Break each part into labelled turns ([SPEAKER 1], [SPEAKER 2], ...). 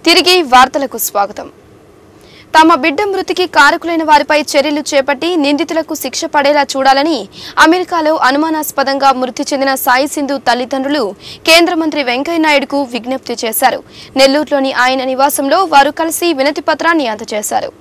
[SPEAKER 1] తిరిగి వార్తలకు స్వాగతం తమ బిడ్డ మృతికి కారకులైన వారిపై చర్యలు చేపట్టి నిందితులకు శిక్ష పడేలా చూడాలని అమెరికాలో అనుమానాస్పదంగా మృతి చెందిన సాయి సింధు తల్లిదండ్రులు కేంద్ర మంత్రి వెంకయ్యనాయుడుకు విజ్ఞప్తి చేశారు నెల్లూరులోని ఆయన నివాసంలో వారు కలిసి వినతి పత్రాన్ని అందజేశారు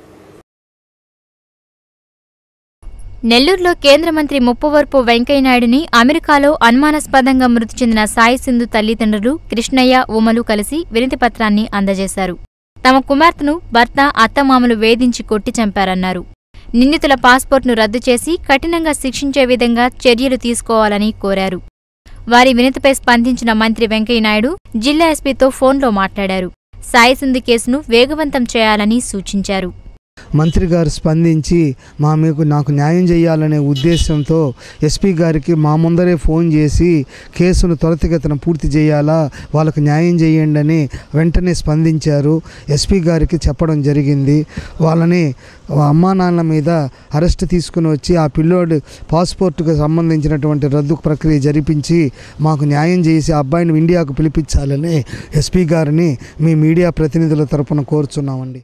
[SPEAKER 2] నెల్లూరులో కేంద్ర మంత్రి ముప్పవరపు వెంకయ్యనాయుడిని అమెరికాలో అనుమానాస్పదంగా మృతి చెందిన సాయి సింధు తల్లిదండ్రులు కృష్ణయ్య ఉమలు కలిసి వినతి పత్రాన్ని అందజేశారు తమ కుమార్తెను భర్త అత్తమామలు వేధించి కొట్టి చంపారన్నారు నిందితుల పాస్పోర్ట్ను రద్దు చేసి కఠినంగా శిక్షించే విధంగా చర్యలు తీసుకోవాలని కోరారు వారి వినతిపై స్పందించిన మంత్రి వెంకయ్యనాయుడు జిల్లా ఎస్పీతో ఫోన్లో మాట్లాడారు సాయి సింధు కేసును వేగవంతం చేయాలని సూచించారు
[SPEAKER 3] మంత్రి గారు స్పందించి మా మీకు నాకు న్యాయం చేయాలనే ఉద్దేశంతో ఎస్పీ గారికి మా ముందరే ఫోన్ చేసి కేసును త్వరితగతిన పూర్తి చేయాలా వాళ్ళకు న్యాయం చేయండి అని వెంటనే స్పందించారు ఎస్పీ గారికి చెప్పడం జరిగింది వాళ్ళని అమ్మా నాన్నల మీద అరెస్ట్ తీసుకుని వచ్చి ఆ పిల్లోడు పాస్పోర్ట్కు సంబంధించినటువంటి రద్దు ప్రక్రియ జరిపించి మాకు న్యాయం చేసి ఆ అబ్బాయిని ఇండియాకు పిలిపించాలని ఎస్పీ గారిని మీ మీడియా ప్రతినిధుల తరపున కోరుచున్నామండి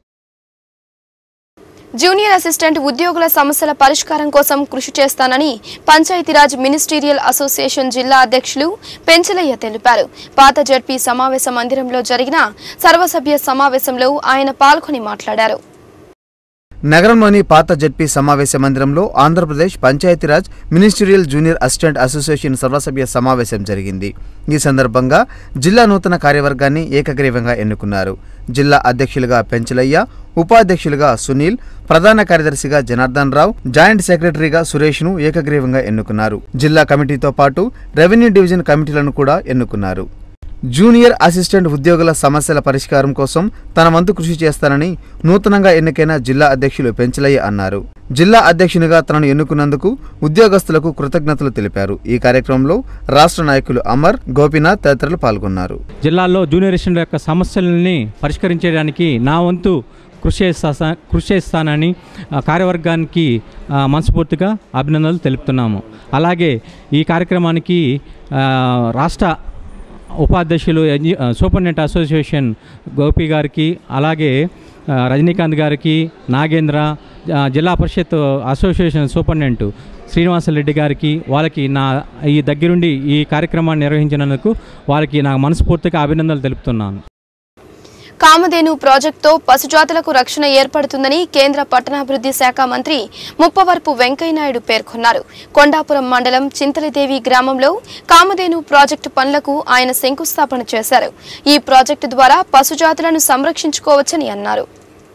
[SPEAKER 1] జూనియర్ అసిస్టెంట్ ఉద్యోగుల సమస్యల పరిష్కారం కోసం కృషి చేస్తానని పంచాయతీరాజ్ మినిస్టీరియల్ అసోసియేషన్ జిల్లా అధ్యక్షులు పెంచలయ్య తెలిపారు పాత జడ్పీ సమావేశ మందిరంలో జరిగిన సర్వసభ్య సమావేశంలో ఆయన పాల్గొని మాట్లాడారు
[SPEAKER 4] నగరంలోని పాత జడ్పీ సమావేశ మందిరంలో Andhra Pradesh Panchayat Raj ministerial junior assistant association సర్వసభ్య సమావేశం జరిగింది ఈ సందర్భంగా జిల్లా నూతన కార్యవర్గాన్ని ఏకగ్రీవంగా ఎన్నుకున్నారు జిల్లా అధ్యక్షులుగా పెంచలయ్య ఉపాధ్యక్షులుగా సునీల్ ప్రధాన కార్యదర్శిగా జనార్దన్ రావు జాయింట్ సెక్రటరీగా సురేష్ను ఏకగ్రీవంగా ఎన్నుకున్నారు జిల్లా కమిటీతో పాటు రెవెన్యూ డివిజన్ కమిటీలను కూడా ఎన్నుకున్నారు జూనియర్ అసిస్టెంట్ ఉద్యోగుల సమస్యల పరిష్కారం కోసం తన వంతు కృషి చేస్తానని నూతనంగా ఎన్నికైన జిల్లా అధ్యక్షులు పెంచలయ్య అన్నారు జిల్లా అధ్యక్షునిగా తనను ఎన్నుకున్నందుకు ఉద్యోగస్తులకు కృతజ్ఞతలు తెలిపారు ఈ కార్యక్రమంలో రాష్ట్ర నాయకులు అమర్ గోపీనాథ్ తదితరులు పాల్గొన్నారు
[SPEAKER 5] జిల్లాలో జూనియర్ అసిస్టెంట్ యొక్క సమస్యలని పరిష్కరించడానికి నా వంతు కృషి చేస్తా కృషి చేస్తానని ఆ, కార్యవర్గానికి ఆ, మనస్ఫూర్తిగా అభినందనలు తెలుపుతున్నాము అలాగే ఈ కార్యక్రమానికి ఆ, రాష్ట్ర ఉపాధ్యక్షులు ఎన్జి- ఆ, సూపరింటెండెంట్ అసోసియేషన్ గోపి గారికి అలాగే ఆ, రజనీకాంత్ గారికి నాగేంద్ర ఆ, జిల్లా పరిషత్ అసోసియేషన్ సూపరింటెండెంట్ శ్రీనివాసరెడ్డి గారికి వాళ్ళకి నా ఈ దగ్గరుండి ఈ కార్యక్రమాన్ని నిర్వహించినందుకు వాళ్ళకి నా మనస్ఫూర్తిగా అభినందనలు తెలుపుతున్నాను
[SPEAKER 1] కామధేను ప్రాజెక్టుతో పశుజాతులకు రక్షణ ఏర్పడుతుందని కేంద్ర పట్టణాభివృద్ధి శాఖ మంత్రి ముప్పవరపు వెంకయ్యనాయుడు పేర్కొన్నారు కొండాపురం మండలం చింతలదేవి గ్రామంలో కామధేను ప్రాజెక్టు పనులకు ఆయన శంకుస్థాపన చేశారు ఈ ప్రాజెక్టు ద్వారా పశుజాతులను సంరక్షించుకోవచ్చని అన్నారు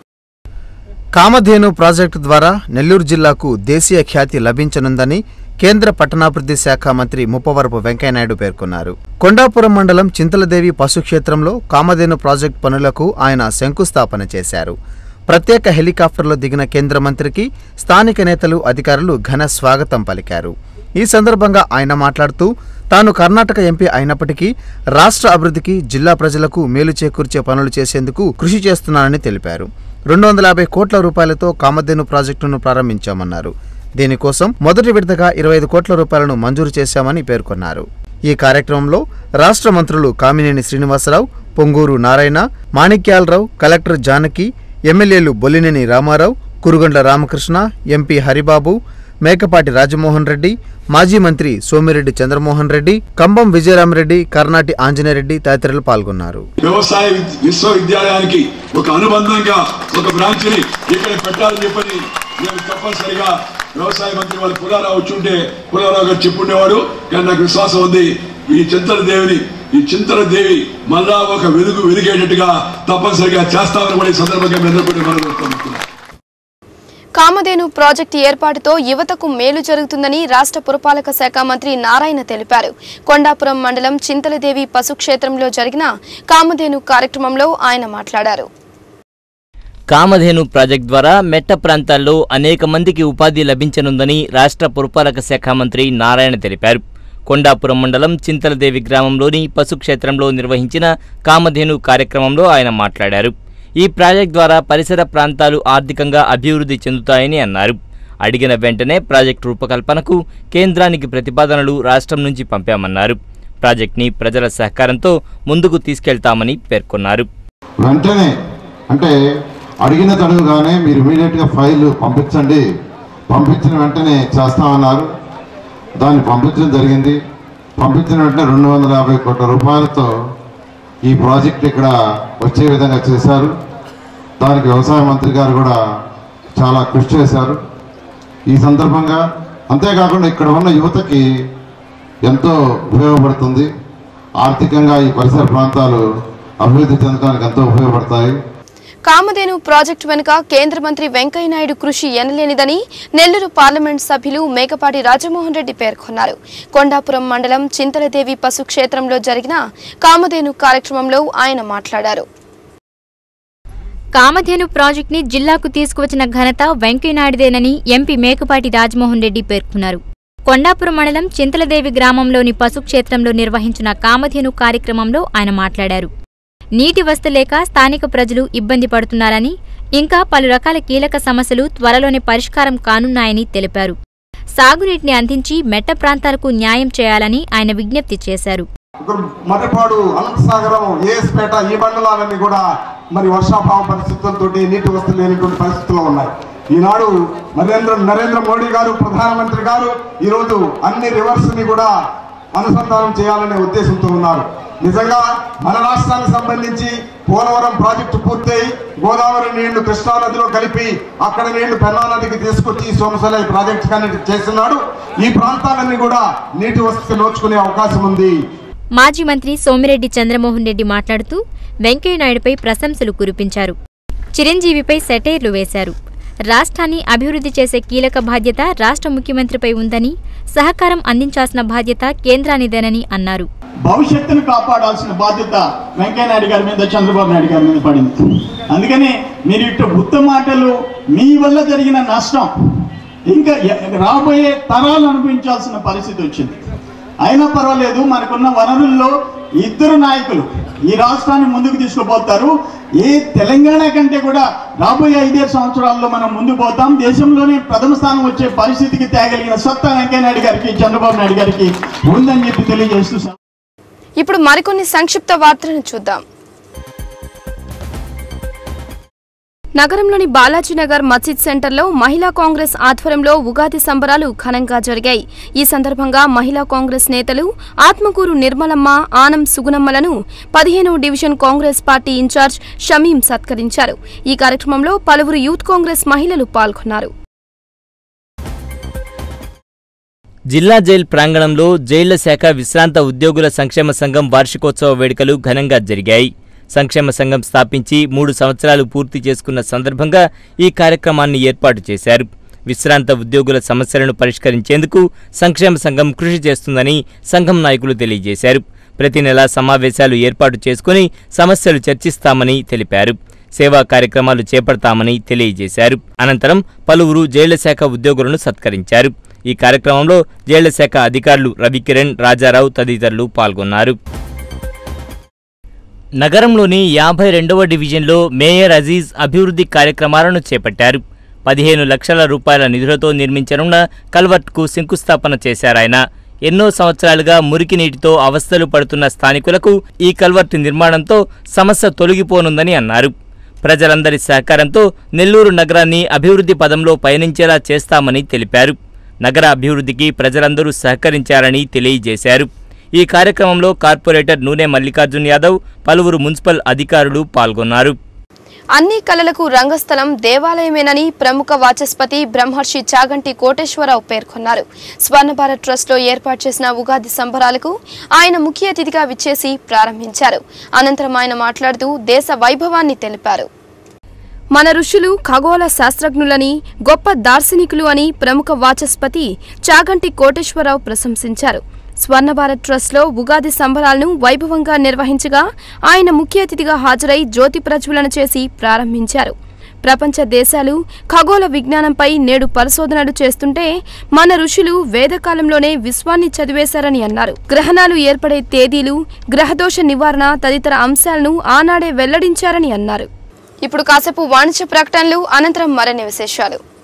[SPEAKER 4] కామధేను ప్రాజెక్టు ద్వారా నెల్లూరు జిల్లాకు దేశీయ ఖ్యాతి లభించనుందని కేంద్ర పట్టణాభివృద్ధి శాఖ మంత్రి ముప్పవరపు వెంకయ్యనాయుడు పేర్కొన్నారు కొండాపురం మండలం చింతలదేవి పశుక్షేత్రంలో కామధేను ప్రాజెక్టు పనులకు ఆయన శంకుస్థాపన చేశారు ప్రత్యేక హెలికాప్టర్లో దిగిన కేంద్ర మంత్రికి స్థానిక నేతలు అధికారులు ఘన స్వాగతం పలికారు ఈ సందర్భంగా ఆయన మాట్లాడుతూ తాను కర్ణాటక ఎంపీ అయినప్పటికీ రాష్ట్ర అభివృద్ధికి జిల్లా ప్రజలకు మేలు చేకూర్చే పనులు చేసేందుకు కృషి చేస్తున్నానని తెలిపారు రెండు వందల యాభై కోట్ల రూపాయలతో కామధేను ప్రాజెక్టును ప్రారంభించామన్నారు దీనికోసం మొదటి విడతగా ఇరవై ఐదు కోట్ల రూపాయలను మంజూరు చేశామని పేర్కొన్నారు ఈ కార్యక్రమంలో రాష్ట్ర మంత్రులు కామినేని శ్రీనివాసరావు పొంగూరు నారాయణ మాణిక్యాలరావు కలెక్టర్ జానకి ఎమ్మెల్యేలు బొల్లినేని రామారావు కురుగండ్ల రామకృష్ణ ఎంపీ హరిబాబు మేకపాటి రాజమోహన్ రెడ్డి మాజీ మంత్రి సోమిరెడ్డి చంద్రమోహన్ రెడ్డి కంబం విజయరామరెడ్డి కర్నాటి ఆంజనేయరెడ్డి తదితరులు పాల్గొన్నారు
[SPEAKER 6] వ్యవసాయ విద్- విశ్వవిద్యాలయానికి ఒక అనుబంధంగా ఒక బ్రాంచ్ ని ఇక్కడ పెట్టాలని చెప్పని నేను తప్పనిసరిగా వ్యవసాయ మంత్రి వాళ్ళు పుల్లారావు వచ్చుంటే పుల్లారావు గారు చెప్పుండేవాడు కానీ నాకు విశ్వాసం ఉంది ఈ చింతల దేవిని ఈ చింతల దేవి మళ్ళా ఒక వెలుగు వెలిగేటట్టుగా తప్పనిసరిగా చేస్తామని కూడా ఈ సందర్భంగా మీ అందరూ కూడా మనం
[SPEAKER 1] కామధేను ప్రాజెక్టు ఏర్పాటుతో యువతకు మేలు జరుగుతుందని రాష్ట్ర పురపాలక శాఖ మంత్రి నారాయణ తెలిపారు కొండాపురం మండలం చింతలదేవి పశుక్షేత్రంలో జరిగిన కామధేను కార్యక్రమంలో ఆయన మాట్లాడారు
[SPEAKER 7] కామధేను ప్రాజెక్ట్ ద్వారా మెట్ట ప్రాంతాల్లో అనేక మందికి ఉపాధి లభించనుందని రాష్ట్ర పురపాలక శాఖ మంత్రి నారాయణ తెలిపారు కొండాపురం మండలం చింతలదేవి గ్రామంలోని పశుక్షేత్రంలో నిర్వహించిన కామధేను కార్యక్రమంలో ఆయన మాట్లాడారు ఈ ప్రాజెక్ట్ ద్వారా పరిసర ప్రాంతాలు ఆర్థికంగా అభివృద్ధి చెందుతాయని అన్నారు అడిగిన వెంటనే ప్రాజెక్టు రూపకల్పనకు కేంద్రానికి ప్రతిపాదనలు రాష్ట్రం నుంచి పంపామన్నారు ప్రాజెక్ట్ని ప్రజల సహకారంతో ముందుకు తీసుకెళ్తామని పేర్కొన్నారు
[SPEAKER 8] వెంటనే అంటే అడిగిన తడుగానే మీరు ఇమీడియట్గా ఫైల్ పంపించండి పంపించిన వెంటనే చేస్తామన్నారు దాన్ని పంపించడం జరిగింది పంపించిన వెంటనే రెండు వందల యాభై కోట్ల రూపాయలతో ఈ ప్రాజెక్ట్ ఇక్కడ వచ్చే విధంగా చేశారు దానికి వ్యవసాయ మంత్రి గారు కూడా చాలా కృషి చేశారు ఈ సందర్భంగా అంతేకాకుండా ఇక్కడ ఉన్న యువతకి ఎంతో ఉపయోగపడుతుంది ఆర్థికంగా ఈ పరిసర ప్రాంతాలు అభివృద్ధి చెందడానికి ఎంతో ఉపయోగపడతాయి
[SPEAKER 1] కామధేను ప్రాజెక్టు వెనుక కేంద్ర మంత్రి వెంకయ్యనాయుడు కృషి ఎనలేనిదని నెల్లూరు పార్లమెంట్ సభ్యులు మేకపాటి రాజమోహన్ రెడ్డి పేర్కొన్నారు కొండాపురం మండలం చింతలదేవి పశు క్షేత్రంలో జరిగిన కామధేను కార్యక్రమంలో ఆయన మాట్లాడారు
[SPEAKER 2] కామధేను ప్రాజెక్టుని జిల్లాకు తీసుకువచ్చిన ఘనత వెంకయ్యనాయుడుదేనని ఎంపీ మేకపాటి రాజమోహన్ రెడ్డి పేర్కొన్నారు కొండాపురం మండలం చింతలదేవి గ్రామంలోని పశుక్షేత్రంలో నిర్వహించిన కామధేను కార్యక్రమంలో ఆయన మాట్లాడారు నీటి వసతి లేక స్థానిక ప్రజలు ఇబ్బంది పడుతున్నారని ఇంకా పలు రకాల కీలక సమస్యలు త్వరలోనే పరిష్కారం కానున్నాయని తెలిపారు సాగునీటిని అందించి మెట్ట ప్రాంతాలకు న్యాయం చేయాలని ఆయన విజ్ఞప్తి చేశారు
[SPEAKER 9] ఇక్కడ మర్రిపాడు అనంతసాగరం ఏఎస్పేట ఈ మండలాలన్నీ కూడా మరి వర్షాభావ పరిస్థితులతో నీటి వసతి లేనటువంటి పరిస్థితుల్లో ఉన్నాయి ఈనాడు నరేంద్ర నరేంద్ర మోడీ గారు ప్రధానమంత్రి గారు ఈరోజు అన్ని రివర్స్ ని కూడా అనుసంధానం చేయాలనే ఉద్దేశంతో ఉన్నారు నిజంగా మన రాష్ట్రానికి సంబంధించి పోలవరం ప్రాజెక్టు పూర్తయి గోదావరి నీళ్లు కృష్ణా నదిలో కలిపి అక్కడ నీళ్లు పెన్నా నదికి తీసుకొచ్చి సోమశల ప్రాజెక్టు కానీ చేస్తున్నాడు ఈ ప్రాంతాలన్నీ కూడా నీటి వసతి నోచుకునే అవకాశం ఉంది
[SPEAKER 2] మాజీ మంత్రి సోమిరెడ్డి చంద్రమోహన్ రెడ్డి మాట్లాడుతూ వెంకయ్యనాయుడుపై ప్రశంసలు కురిపించారు చిరంజీవిపై సెటైర్లు వేశారు రాష్ట్రాన్ని అభివృద్ధి చేసే కీలక బాధ్యత రాష్ట్ర ముఖ్యమంత్రిపై ఉందని సహకారం అందించాల్సిన బాధ్యత కేంద్రానిదేనని అన్నారు
[SPEAKER 10] భవిష్యత్తును కాపాడాల్సిన బాధ్యత వెంకయ్యనాయుడు గారి మీద చంద్రబాబు నాయుడు గారి మీద పడింది అందుకని మీరు ఇటు బుద్ధ మాటలు మీ వల్ల జరిగిన నష్టం ఇంకా ఎ- రాబోయే తరాలు అనుభవించాల్సిన పరిస్థితి వచ్చింది అయినా పర్వాలేదు మనకున్న వనరుల్లో ఇద్దరు నాయకులు ఈ రాష్ట్రాన్ని ముందుకు తీసుకుపోతారు ఏ తెలంగాణ కంటే కూడా రాబోయే ఐదేడు సంవత్సరాల్లో మనం ముందుకు పోతాం దేశంలోనే ప్రథమ స్థానం వచ్చే పరిస్థితికి తేగలిగిన సత్తా వెంకయ్యనాయుడు గారికి చంద్రబాబు నాయుడు గారికి ఉందని చెప్పి తెలియజేస్తూ
[SPEAKER 1] ఇప్పుడు మరికొన్ని సంక్షిప్త వార్తలను చూద్దాం నగరంలోని బాలాజీనగర్ మసీద్ సెంటర్లో మహిళా కాంగ్రెస్ ఆధ్వర్యంలో ఉగాది సంబరాలు ఘనంగా జరిగాయి ఈ సందర్భంగా మహిళా కాంగ్రెస్ నేతలు ఆత్మకూరు నిర్మలమ్మ ఆనం సుగుణమ్మలను పదిహేనవ division Congress party in charge Shamim సత్కరించారు ఈ కార్యక్రమంలో పలువురు యూత్ కాంగ్రెస్ మహిళలు పాల్గొన్నారు
[SPEAKER 7] జిల్లా జైల్ ప్రాంగణంలో జైళ్ల శాఖ విశ్రాంత ఉద్యోగుల సంక్షేమ సంఘం వార్షికోత్సవ వేడుకలు ఘనంగా జరిగాయి సంక్షేమ సంఘం స్థాపించి మూడు సంవత్సరాలు పూర్తి చేసుకున్న సందర్భంగా ఈ కార్యక్రమాన్ని ఏర్పాటు చేశారు విశ్రాంత ఉద్యోగుల సమస్యలను పరిష్కరించేందుకు సంక్షేమ సంఘం కృషి చేస్తుందని సంఘం నాయకులు తెలియజేశారు ప్రతి నెలా సమావేశాలు ఏర్పాటు చేసుకుని సమస్యలు చర్చిస్తామని తెలిపారు సేవా కార్యక్రమాలు చేపడతామని తెలియజేశారు అనంతరం పలువురు జైళ్ల శాఖ ఉద్యోగులను సత్కరించారు ఈ కార్యక్రమంలో జైళ్ల శాఖ అధికారులు రవికిరణ్ రాజారావు తదితరులు పాల్గొన్నారు నగరంలోని యాభై రెండవ డివిజన్లో మేయర్ అజీజ్ అభివృద్ధి కార్యక్రమాలను చేపట్టారు పదిహేను లక్షల రూపాయల నిధులతో నిర్మించనున్న కల్వర్ట్కు శంకుస్థాపన చేశారాయన ఎన్నో సంవత్సరాలుగా మురికి నీటితో అవస్థలు పడుతున్న స్థానికులకు ఈ కల్వర్ట్ నిర్మాణంతో సమస్య తొలగిపోనుందని అన్నారు ప్రజలందరి సహకారంతో నెల్లూరు నగరాన్ని అభివృద్ధి పదంలో పయనించేలా చేస్తామని తెలిపారు నగర అభివృద్ధికి ప్రజలందరూ సహకరించారని తెలియజేశారు ఈ కార్యక్రమంలో కార్పొరేటర్ నూనె మల్లికార్జున్ యాదవ్ పలువురు మున్సిపల్ అధికారులు పాల్గొన్నారు
[SPEAKER 1] అన్ని కళలకు రంగస్థలం దేవాలయమేనని ప్రముఖ వాచస్పతి బ్రహ్మర్షి చాగంటి కోటేశ్వరరావు పేర్కొన్నారు స్వర్ణ భారత్ ట్రస్ట్లో ఏర్పాటు చేసిన ఉగాది సంబరాలకు ఆయన ముఖ్య అతిథిగా విచ్చేసి ప్రారంభించారు అనంతరం ఆయన మాట్లాడుతూ దేశ వైభవాన్ని తెలిపారు మన ఋషులు ఖగోళ శాస్త్రజ్ఞులని గొప్ప దార్శనికులు అని ప్రముఖ వాచస్పతి చాగంటి కోటేశ్వరరావు ప్రశంసించారు స్వర్ణ భారత్ ట్రస్ట్లో ఉగాది సంబరాలను వైభవంగా నిర్వహించగా ఆయన ముఖ్య అతిథిగా హాజరై జ్యోతి ప్రజ్వలన చేసి ప్రారంభించారు ప్రపంచ దేశాలు ఖగోళ విజ్ఞానంపై నేడు పరిశోధనలు చేస్తుంటే మన ఋషులు వేదకాలంలోనే విశ్వాన్ని చదివేశారని అన్నారు గ్రహణాలు ఏర్పడే తేదీలు గ్రహదోష నివారణ తదితర అంశాలను ఆనాడే వెల్లడించారని అన్నారు ఇప్పుడు కాసేపు వాణిజ్య ప్రకటనలు అనంతరం మరిన్ని విశేషాలు